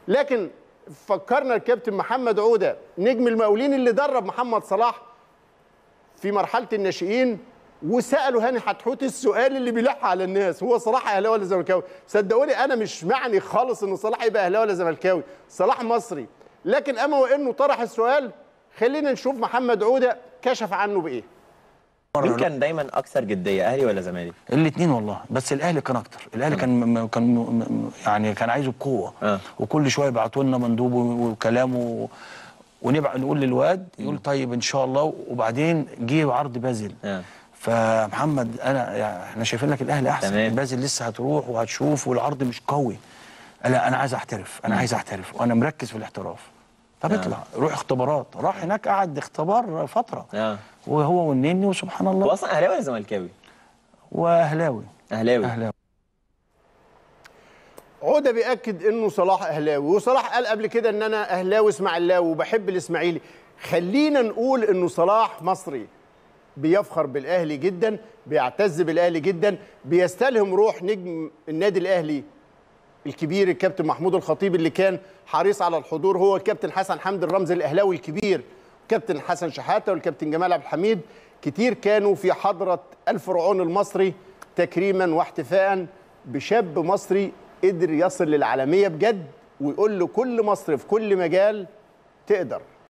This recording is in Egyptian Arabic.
لكن فكرنا الكابتن محمد عوده نجم المقاولين اللي درب محمد صلاح في مرحله الناشئين وسالوا هاني حتحوت السؤال اللي بيلح على الناس هو صلاح اهلاوي ولا زملكاوي صدقوني انا مش معني خالص ان صلاح يبقى اهلاوي ولا زملكاوي صلاح مصري لكن اما وانه طرح السؤال خلينا نشوف محمد عوده كشف عنه بايه مين كان دايما اكثر جديه اهلي ولا زمالك الاثنين والله بس الاهلي كان اكتر الاهلي كان م- كان م- م- يعني كان عايزه بقوه آه. وكل شويه يبعتوا لنا مندوب و- وكلامه ونبع نقول للواد يقول طيب ان شاء الله وبعدين جه عرض بازل آه. فمحمد انا يعني احنا شايفين لك الاهلي احسن تمام. بازل لسه هتروح وهتشوف والعرض مش قوي لا انا عايز احترف انا عايز احترف وانا مركز في الاحتراف طب اطلع روح اختبارات راح هناك قعد اختبار فتره اه وهو والنني وسبحان هو الله اصلا اهلاوي ولا زملكاوي واهلاوي اهلاوي اهلاوي عوده بياكد انه صلاح اهلاوي وصلاح قال قبل كده ان انا اهلاوي اسماعيلاوي وبحب الاسماعيلي خلينا نقول انه صلاح مصري بيفخر بالاهلي جدا بيعتز بالاهلي جدا بيستلهم روح نجم النادي الاهلي الكبير الكابتن محمود الخطيب اللي كان حريص على الحضور هو الكابتن حسن حمدي الرمز الاهلاوي الكبير الكابتن حسن شحاته والكابتن جمال عبد الحميد كتير كانوا في حضره الفرعون المصري تكريما واحتفاء بشاب مصري قدر يصل للعالميه بجد ويقول لكل مصري في كل مجال تقدر